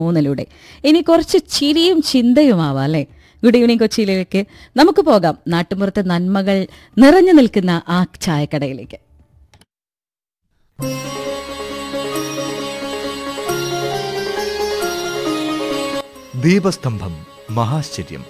മൂന്നിലൂടെ ഇനി കുറച്ച് ചിരിയും ചിന്തയുമാവാം അല്ലേ ഗുഡ് ഈവനിങ് കൊച്ചിയിലേക്ക് നമുക്ക് പോകാം നാട്ടുമ്പുറത്തെ നന്മകൾ നിറഞ്ഞു നിൽക്കുന്ന ആ ചായക്കടയിലേക്ക് ദീപസ്തംഭം മഹാശ്ചര്യം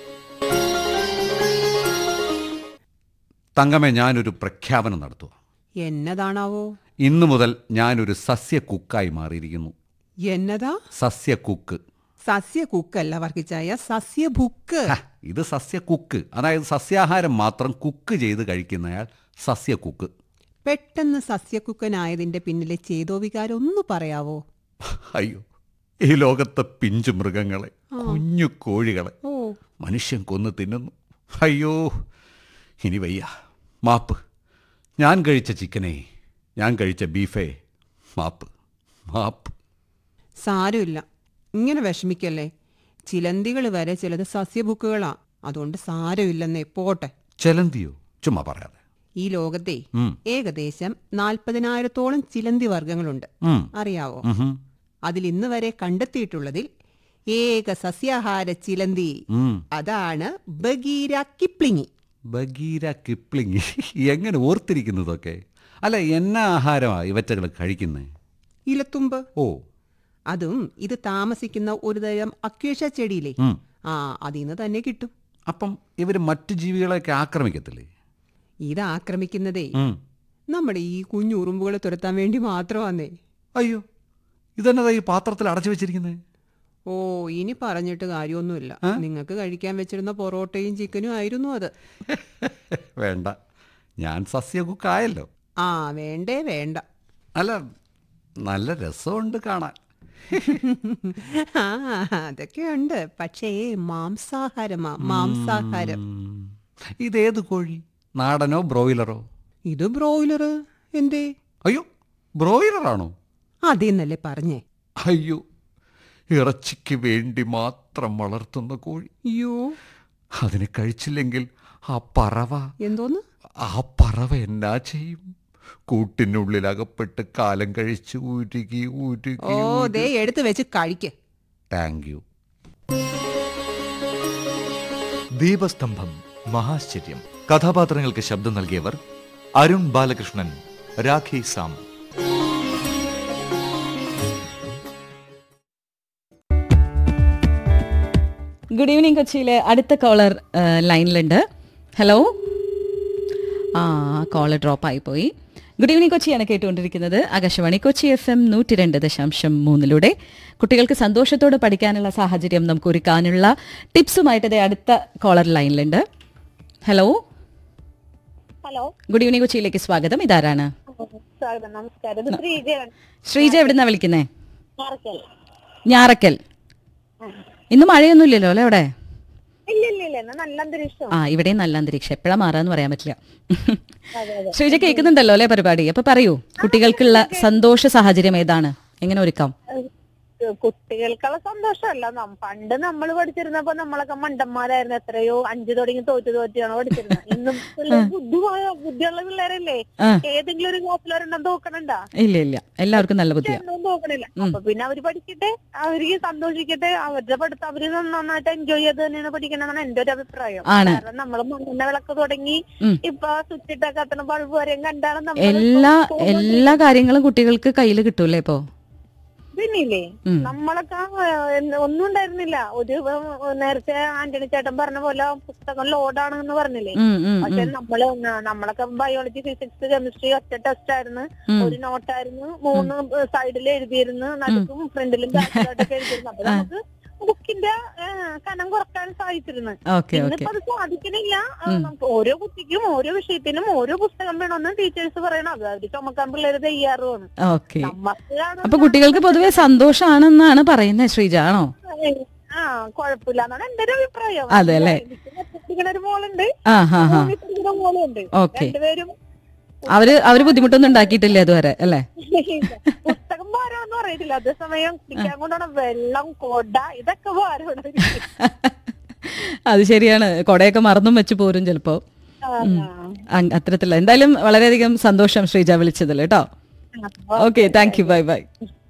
തങ്കമേ ഞാനൊരു പ്രഖ്യാപനം നടത്തുക എന്നതാണാവോ ഇന്നു മുതൽ ഞാനൊരു സസ്യ കുക്കായി മാറിയിരിക്കുന്നു എന്നതാ സസ്യ കുക്ക് സസ്യ കുക്കല്ല വർക്കിച്ചായ സസ്യ ബുക്ക് ഹ, ഇത് സസ്യ കുക്ക് അതായത് സസ്യാഹാരം മാത്രം കുക്ക് ചെയ്ത് കഴിക്കുന്നയാൾ സസ്യ കുക്ക് പെട്ടെന്ന് സസ്യക്കുക്കനായതിന്റെ പിന്നിലെ ചേതോ വികാരം ഒന്ന് പറയാവോ അയ്യോ ഈ ലോകത്തെ പിഞ്ചു മൃഗങ്ങളെ കുഞ്ഞു കോഴികളെ ഓ മനുഷ്യൻ കൊന്നു തിന്നുന്നു അയ്യോ ഇനി വയ്യ മാപ്പ് ഞാൻ കഴിച്ച ചിക്കനെ ഞാൻ കഴിച്ച ബീഫേ മാപ്പ് മാപ്പ് സാരമില്ല ഇങ്ങനെ വിഷമിക്കല്ലേ ചിലന്തികൾ വരെ ചിലത് സസ്യബുക്കുകളാ അതുകൊണ്ട് സാരമില്ലെന്നേ പോട്ടെ ചെലന്തിയോ ചുമ്മാ പറയാതെ ഈ ലോകത്തെ ഉം. ഏകദേശം നാൽപ്പതിനായിരത്തോളം ചിലന്തി വർഗങ്ങളുണ്ട് ഉം. അറിയാവോ ഉഹും. അതിൽ ഇന്ന് വരെ കണ്ടെത്തിയിട്ടുള്ളതിൽ ഏക സസ്യാഹാര ചിലന്തി ഉം. അതാണ് ബഗീര കിപ്ലിങ്ങി ബഗീര കിപ്ലിങ് എങ്ങനെ ഓർത്തിരിക്കുന്നതൊക്കെ അല്ല എന്നാ ആഹാരമാണ് ഇവറ്റകൾ കഴിക്കുന്നത് ഇലത്തുമ്പ് ഓ അതും ഇത് താമസിക്കുന്ന ഒരു തരം അക്വേഷ ചെടിയില്ലേ ഉം. ആ അതിന്ന് തന്നെ കിട്ടും അപ്പം ഇവർ മറ്റു ജീവികളെയൊക്കെ ആക്രമിക്കത്തില്ലേ ഇത് ആക്രമിക്കുന്നതേ ഉം. നമ്മുടെ ഈ കുഞ്ഞുറുമ്പുകളെ തുരത്താൻ വേണ്ടി മാത്രമാന്നേ അയ്യോ ഇതെന്നതാ ഈ പാത്രത്തിൽ അടച്ചു വെച്ചിരിക്കുന്നത് ഓ ഇനി പറഞ്ഞിട്ട് കാര്യമൊന്നുമില്ല നിങ്ങൾക്ക് കഴിക്കാൻ വെച്ചിരുന്ന പൊറോട്ടയും ചിക്കനും ആയിരുന്നു അത് വേണ്ട ഞാൻ സസ്യകുക്കായല്ലോ ആ വേണ്ടേ വേണ്ട അല്ല നല്ല രസമുണ്ട് കാണാൻ ആ അതൊക്കെ ഉണ്ട് പക്ഷേ മാംസാഹാരമാ മാംസാഹാരം ഉം. ഇതേത് കോഴി നാടനോ ബ്രോയിലറോ ഇത് ബ്രോയിലർ എന്തേ അയ്യോ ബ്രോയിലറാണോ അതേന്നല്ലേ പറഞ്ഞേ അയ്യോ ഇറച്ചിക്ക് വേണ്ടി മാത്രം വളർത്തുന്ന കോഴി അയ്യോ അതിനെ കഴിച്ചില്ലെങ്കിൽ ആ പറവ എന്തോന്ന് ആ പറവ എന്നാ ചെയ്യും കൂട്ടിനുള്ളിൽ അകപ്പെട്ട് കാലം കഴിച്ച് ഉരുകി ഉരുകി ഓ ദേ എടുത്ത് വെച്ച് കഴിക്ക് താങ്ക് യു ദീപസ്തംഭം മഹാശ്ചര്യം കഥാപാത്രങ്ങൾക്ക് ശബ്ദം നൽകിയവർ അരുൺ ബാലകൃഷ്ണൻ രാഖി സാം ഗുഡ് ഈവനിങ് കൊച്ചിയിലെ അടുത്ത കോളർ ലൈനിലുണ്ട് ഹലോ ആ കോളർ ഡ്രോപ്പ് ആയിപ്പോയി ഗുഡ് ഈവനിങ് കൊച്ചിയാണ് കേട്ടുകൊണ്ടിരിക്കുന്നത് ആകാശവാണി കൊച്ചി എഫ് എം നൂറ്റി രണ്ട് ദശാംശം മൂന്നിലൂടെ കുട്ടികൾക്ക് സന്തോഷത്തോടെ പഠിക്കാനുള്ള സാഹചര്യം നമുക്ക് ഒരുക്കാനുള്ള ടിപ്സുമായിട്ട് ദേ അടുത്ത കോളർ ലൈനിലുണ്ട് ഹലോ ഹലോ ഗുഡ് ഈവനിങ് കൊച്ചിയിലേക്ക് സ്വാഗതം ഇതാരാണ് സ്വാഗതം നമസ്കാരം ഇത് ശ്രീജയാണ് ശ്രീജ എവിടുന്നാ വിളിക്കുന്നേ മാർക്കൽ ഞാറക്കൽ ഇന്ന് മഴയൊന്നുമില്ലല്ലോ അല്ലേ അവിടെ ഇല്ല ഇല്ല ഇല്ല ഇന്ന് നല്ല അന്തരീക്ഷം ആ ഇവിടെയും നല്ല അന്തരീക്ഷം എപ്പോഴാ മാറാന്ന് പറയാൻ പറ്റില്ല ശ്രീജ കേൾക്കുന്നുണ്ടല്ലോ അല്ലേ പരിപാടി അപ്പൊ പറയൂ കുട്ടികൾക്കുള്ള സന്തോഷ സാഹചര്യം ഏതാണ് എങ്ങനെ ഒരുക്കാം കുട്ടികൾക്കുള്ള സന്തോഷമല്ല നം- പണ്ട് നമ്മൾ പഠിച്ചിരുന്നപ്പോ നമ്മളൊക്കെ മണ്ടന്മാരായിരുന്നു എത്രയോ അഞ്ചു തുടങ്ങി തോറ്റു തോറ്റിയാണ് പഠിച്ചിരുന്നത് ഇന്നും പിള്ളേർ ബുദ്ധിമായ ബുദ്ധിയുള്ള പിള്ളേരല്ലേ ആ. ഏതെങ്കിലും ഒരു ക്ലാസ്സിൽ ഒരെണ്ണം തോക്കണണ്ട ഇല്ല ഇല്ല എല്ലാവർക്കും നല്ല ബുദ്ധിയാ ഒന്നും തോക്കണില്ല അപ്പൊ പിന്നെ അവര് പഠിക്കട്ടെ അവർക്ക് സന്തോഷിക്കട്ടെ അവരുടെ പഠിത്തം അവര് നന്നായിട്ട് എൻജോയ് ചെയ്ത് തന്നെയാണ് പഠിക്കണമെന്നാണ് എന്റെ ഒരു അഭിപ്രായം ആണ്. കാരണം നമ്മള് മണ്ണെണ്ണ വിളക്ക് തുടങ്ങി ഉം. ഇപ്പൊ സ്വിച്ച് ഇട്ട കത്തണ ബൾബ് വരെയും കണ്ടാണ് നമ്മൾ എല്ലാ എല്ലാ കാര്യങ്ങളും കുട്ടികൾക്ക് കയ്യിൽ കിട്ടൂലേ ഇപ്പോ പിന്നില്ലേ ഉം. നമ്മളൊക്കെ ആ, എന്ത് ഒന്നും ഉണ്ടായിരുന്നില്ല ഒരു ഉം, നേരത്തെ ആന്റണി ചേട്ടൻ പറഞ്ഞ പോലെ പുസ്തകം ലോഡാണെന്ന് പറഞ്ഞില്ലേ ഉം, ഉം, പക്ഷെ ഉം. നമ്മള് ന- നമ്മളൊക്കെ ബയോളജി ഫിസിക്സ് കെമിസ്ട്രി ഒറ്റ ടെസ്റ്റ് ആയിരുന്നു ഉം. ഒരു നോട്ടായിരുന്നു മൂന്ന് സൈഡിൽ എഴുതിയിരുന്നു നടുക്കും ഫ്രണ്ടിലും ബാക്കിലോട്ടൊക്കെ എഴുതിയിരുന്നു അപ്പൊ നമുക്ക് ബുക്കിന്റെ ആ, കനം കുറക്കാൻ സാധിച്ചിരുന്നു ഓക്കെ ഓക്കെ ഇന്നിപ്പോ അത് സാധിക്കണില്ല ആ, നമുക്ക് ഓരോ കുട്ടിക്കും ഓരോ വിഷയത്തിനും ഓരോ പുസ്തകം വേണമെന്ന് ടീച്ചേഴ്സ് പറയണം അത് അവര് ചുമക്കാൻ പിള്ളേര് തയ്യാറുമാണ് ഓക്കെ നമുക്ക് ആണ് അപ്പൊ കുട്ടികൾക്ക് പൊതുവെ സന്തോഷാണെന്നാണ് പറയുന്നത് ശ്രീജ ആണോ ആ കുഴപ്പമില്ല എന്നാണ് എന്റെ ഒരു അഭിപ്രായം അതെ അല്ലേ? എനിക്ക് പഠിപ്പിക്കണ ഒരു മോളുണ്ട് ആ ഹാ ഹാ മൂന്നിൽ പഠിക്കുന്ന മോളുണ്ട് ഓക്കെ രണ്ടുപേരും അവര് അവര് ബുദ്ധിമുട്ടൊന്നും ഉണ്ടാക്കിയിട്ടില്ല അതുവരെ അല്ലേ പുസ്തകം ഭാരമൊന്നും അറിയത്തില്ല അതേസമയം കുടിക്കാൻ കൊണ്ടുപോണ വെള്ളം കൊട ഇതൊക്കെ ഭാരമാണ് അത് ശരിയാണ് കൊടയൊക്കെ മറന്നും വെച്ച് പോരും ചിലപ്പോ ഉം. അങ്- അത്തരത്തിലുള്ള എന്തായാലും വളരെയധികം സന്തോഷം ശ്രീജ വിളിച്ചതിൽ കേട്ടോ okay thank you bye by